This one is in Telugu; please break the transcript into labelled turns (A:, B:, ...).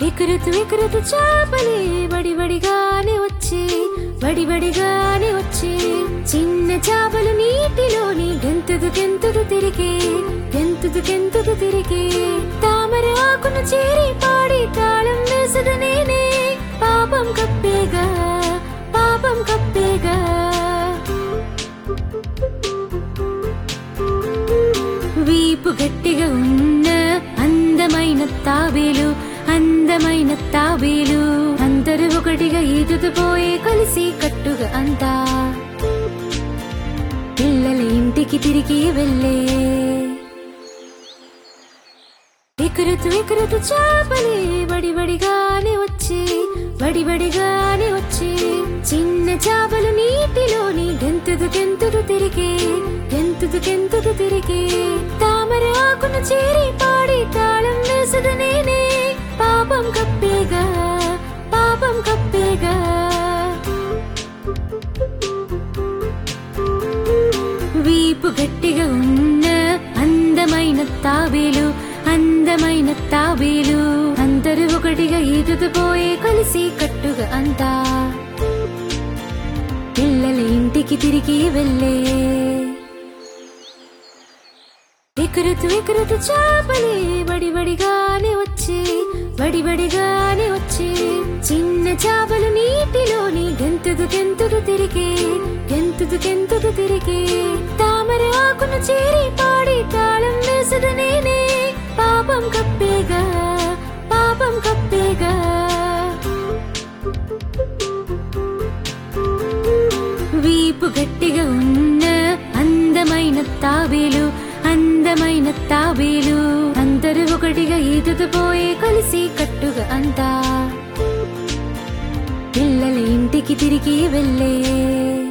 A: ఎకురుతూ ఎకురుతూ చాపలే వడివడిగానే వచ్చి వడివడిగానే వచ్చి చిన్న చాపలు నీటిలోని గెంతుదు గెంతుదు తిరిగి గెంతుదు గెంతుదు తిరిగి తామర ఆకును చేరి పాడి తాళం వేసదు నేనే పాపం కప్పేగా పాపం కప్పేగా వీపు గట్టిగా ఉన్న అందమైన తాబేలు అందమైన తాబేలు అందరూ ఒకటిగా ఈదుతూ పోయే కలిసి కట్టుగా అంతా పిల్లల ఇంటికి తిరిగి వెళ్ళే ఎకురుతూ ఎకురుతూ చాపలే వడివడిగానే వచ్చి వడివడిగానే వచ్చి చిన్న చాపలు నీటిలోని గెంతుదు గెంతుదు తిరిగి గెంతుదు గెంతుదు తిరిగి తామర ఆకును చేరి పాడి తాళం వేసదు నేనే పాపం కప్పేగా పాపం కప్పేగా వీపు గట్టిగా ఉన్న అందమైన తాబేలు అందమైన తాబేలు అందరూ ఒకటిగా ఈదుతూ పోయే కలిసి కట్టుగా అంతా పిల్లల ఇంటికి తిరిగి వెళ్ళే ఎకురుతూ ఎకురుతూ చాపలే వడివడిగానే వచ్చి వడివడిగానే వచ్చి చిన్న చాపలు నీటిలోని గెంతుదు గెంతుదు తిరిగి గెంతుదు గెంతుదు తిరిగి తామర ఆకును చేరి పాడి తాళం వేసదు నేనే పాపం కప్పేగా పాపం కప్పేగా వీపు గట్టిగా ఉన్న అందమైన తాబేలు అందమైన తాబేలు అందరూ ఒకటిగా ఈదుతూ పోయే కలిసి కట్టుగా అంతా పిల్లల ఇంటికి తిరిగి వెళ్ళే